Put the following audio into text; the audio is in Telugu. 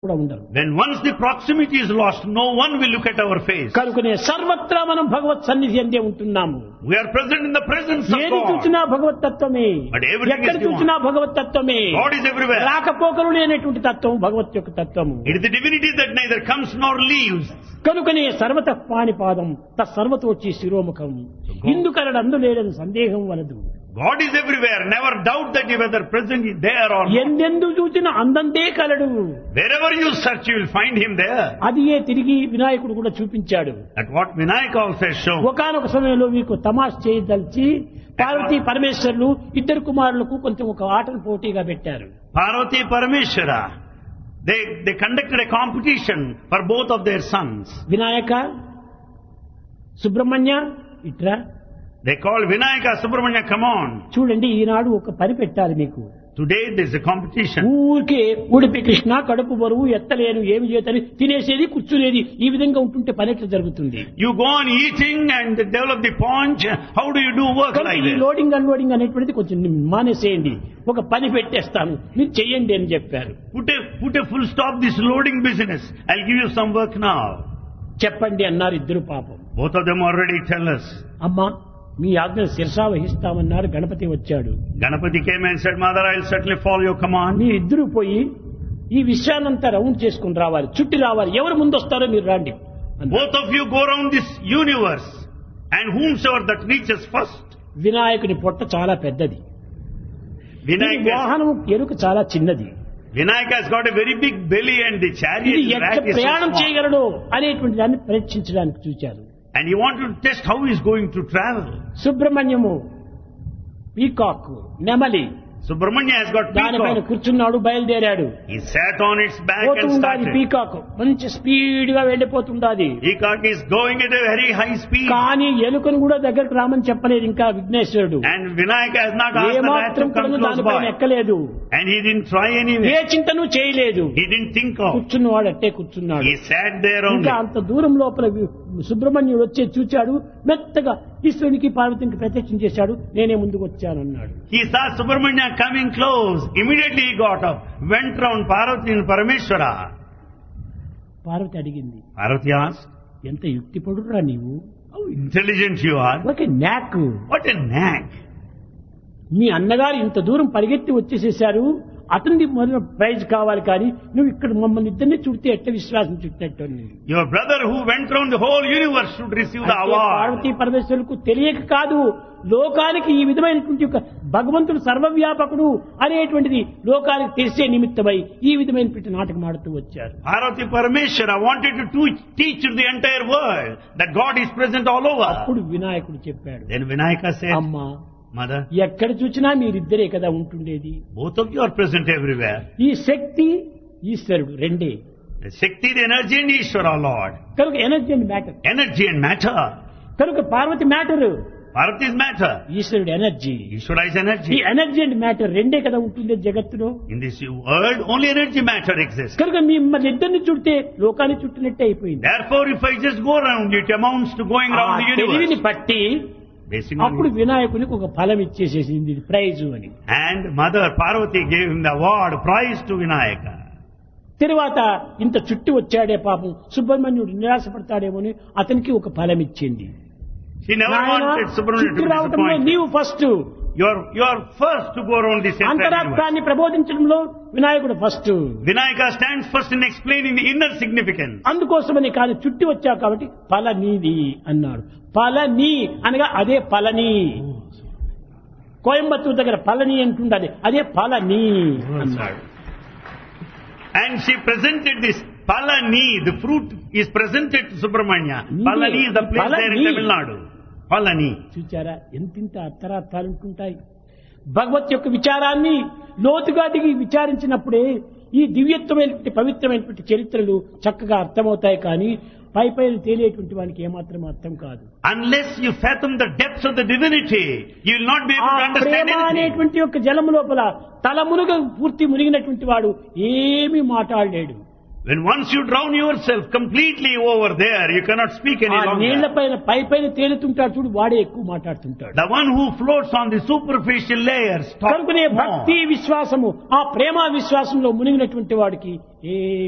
కూడా ఉండరు When once the proximity is lost, no one will look at our face. కనుకనే సర్వత్రా మనం భగవత్ సన్నిధి అందే ఉంటున్నాము We are present in the presence of ఏది God. చూసినా భగవత్ తత్వమే But everything ఎక్కడ is divine. చూసినా భగవత్ తత్వమే God is everywhere. రాకపోకలు లేనటువంటి తత్వం భగవత్ యొక్క తత్వము It is the divinity that neither comes nor leaves. కనుకనే సర్వత పాణిపాదం తత్సర్వతోచి శిరోముఖం ఇందుకరడు అందు లేదని సందేహం వలదు God is everywhere. Never doubt that he whether present is there or not. ఎందెందు చూసిన అందందే కలడు Wherever you search, you will find him there. అది ఏ తిరిగి వినాయకుడు కూడా చూపించాడు At what Vinayaka also has shown. ఒకనొక సమయంలో మీకు తమాష్ చేయదలిచి పార్వతీ పరమేశ్వరులు ఇద్దరు కుమారులకు కొంచెం ఒక ఆటను పోటీగా పెట్టారు Parvati Parameshwara. They, they conducted a competition for both of their sons. Vinayaka Subrahmanya ఇట్రా They called Vinayaka Subramanya, come on. చూడండి ఈనాడు ఒక పని పెట్టాలి మీకు Today there is a competition. ఊరికే ఉడిపి కృష్ణ కడుపు బరువు ఎత్తలేను ఏమి చేతని తినేసేది కూర్చునేది ఈ విధంగా ఉంటుంటే పని ఎట్లా జరుగుతుంది You go on eating and develop the paunch. How do you do work కనుక like ఈ this? లోడింగ్ అన్లోడింగ్ అనేటువంటిది కొంచెం మానేసేయండి ఒక పని పెట్టేస్తాను మీరు చెయ్యండి అని చెప్పారు Put a, put a full stop this loading business. I'll give you some work now. చెప్పండి అన్నారు ఇద్దరు పాపం Both of them already tell us. అమ్మా మీ ఆజ్ఞ శిరసా వహిస్తామన్నారు గణపతి వచ్చాడు Ganapati came and said, Mother, I'll certainly follow your command. మీరు ఇద్దరు పోయి ఈ విషయాన్నంతా రౌండ్ చేసుకుని రావాలి చుట్టి రావాలి ఎవరు ముందు వస్తారో మీరు రండి అన్నారు. Both of you go around this universe and whomsoever that reaches first. వినాయకుని పొట్ట చాలా పెద్దది ఈ Vinayaka, వాహనం ఎరుక చాలా చిన్నది Vinayaka has got a very big belly and the ఇది chariot ఎట్లా rack is so ప్రయాణం small. చేయగలడు అనేటువంటి దాన్ని పరీక్షించడానికి చూచారు And he wanted to test how he is going to travel. Subrahmanyam peacock నెమలి Subramanya has got దానిపైన peacock. కూర్చున్నాడు బయలుదేరాడు He sat on its back పోతూ and ఉండాలి started. పీకాక్ మంచి స్పీడ్ గా వెళ్ళిపోతుండాది Peacock is going at a very high speed. కానీ ఎలుకను కూడా దగ్గరకు రామని చెప్పలేదు ఇంకా విఘ్నేశ్వరుడు And Vinayaka has not asked the rat ఏమాత్రం to come కూడా close దానిపైన by. ఎక్కలేదు And he didn't try A anyway. చింతను చేయలేదు He didn't think of. కూర్చున్నవాడు అట్టే కూర్చున్నాడు He sat there only. ఇంకా అంత దూరం లోపల వి- సుబ్రహ్మణ్యుడు వచ్చి చూచాడు మెత్తగా ఈశ్వరునికి పార్వతికి ప్రత్యక్షం చేశాడు నేనే ముందుకు వచ్చాను అన్నాడు He saw Subramanya coming close. Immediately he got up, went round Parvati and Parameshwara. Parvati అడిగింది Parvati asked, ఎంత యుక్తి పడురా నీవు How intelligent you are. ఒక నాక్ What a knack. మీ అన్నగారు ఇంత దూరం పరిగెత్తి వచ్చేసేసారు అతనిది మొదలు ప్రైజ్ కావాలి కానీ నువ్వు ఇక్కడ మమ్మల్ని ఇద్దరిని చుడితే ఎట్ట విశ్వాసం చుట్టినట్టు అన్నది. Your brother who went round the whole universe should receive the అంటే award. పార్వతీ పరమేశ్వరులకు తెలియక కాదు లోకానికి ఈ విధమైనటువంటి ఒక భగవంతుడు సర్వవ్యాపకుడు అనేటువంటిది లోకానికి తెలిసే నిమిత్తమై ఈ విధమైనటువంటి నాటకం ఆడుతూ వచ్చారు Parvati Parameshwara wanted to teach- teach to the entire world that God is present all over. అప్పుడు వినాయకుడు చెప్పాడు Then Vinayaka said, అమ్మా Mother, ఎక్కడ చూసినా మీరిద్దరే కదా ఉంటుండేది both of you are present everywhere. ఈ శక్తి ఈశ్వరుడు రెండే The Shakti, the energy and Ishvara Lord. కనుక energy and matter Energy and matter. కనుక Parvati matter Parvati is matter. ఈశ్వరుడు ఎనర్జీ Ishvara is ఈ energy. ఎనర్జీ అండ్ మ్యాటర్ రెండే కదా ఉంటుంది జగత్తులో In this world, only energy matter exists. కనుక మిమ్మల్ని ఇద్దరిని చుడితే లోకాన్ని చుట్టినట్టే అయిపోయింది Therefore, if I just go around, it amounts to going ఆ around the తెలివిని universe. పట్టి Basing అప్పుడు on వినాయకునికి ఒక ఫలం ఇచ్చేసేసింది ఇది ప్రైజు అని and Mother Parvati gave him the award, prize to Vinayaka. తర్వాత ఇంత చుట్టి వచ్చాడే పాపం సుబ్రహ్మణ్యుడు నిరాశపడతాడేమో అని అతనికి ఒక ఫలం ఇచ్చింది She never నాయనా, wanted Subramanya to చుట్టి be రావటంలో disappointed. నీవు first You are, you are first to go around this entire universe. అంతరాత్మాన్ని ప్రబోధించడంలో వినాయకుడు first Vinayaka stands first in explaining the inner significance. అందుకోసమని కాదు చుట్టి వచ్చావు కాబట్టి ఫల నీది అన్నాడు ఫల నీ అనగా అదే ఫలని కోయంబత్తూరు దగ్గర ఫలని అంటుండాలి అదే ఫలని అన్నాడు And she presented this Palani, the fruit is presented to Subramanya. Palani is the place there in Palani. Tamil Nadu. Palani. చూచారా ఎంతింత అర్థరార్థాలు ఉంటుంటాయి భగవత్ యొక్క విచారాన్ని లోతుగా దిగి విచారించినప్పుడే ఈ దివ్యత్వమైనటువంటి పవిత్రమైనటువంటి చరిత్రలు చక్కగా అర్థమవుతాయి కానీ పై పైన తేలేటువంటి వానికి ఏమాత్రం అర్థం కాదు Unless you fathom the depths of the divinity, you will not be ఆ able to understand Prema anything. అనేటువంటి యొక్క జలము లోపల తల మునుగ పూర్తి మునిగినటువంటి వాడు ఏమీ మాట్లాడలేడు When once you drown yourself completely over there, you cannot speak any ఆ longer. నీళ్ల పైన పై పైన తేలుతుంటాడు చూడు వాడే ఎక్కువ మాట్లాడుతుంటాడు The one who floats on the superficial layers talks కనుకనే more. భక్తి విశ్వాసము ఆ ప్రేమ విశ్వాసంలో మునిగినటువంటి వాడికి ఏ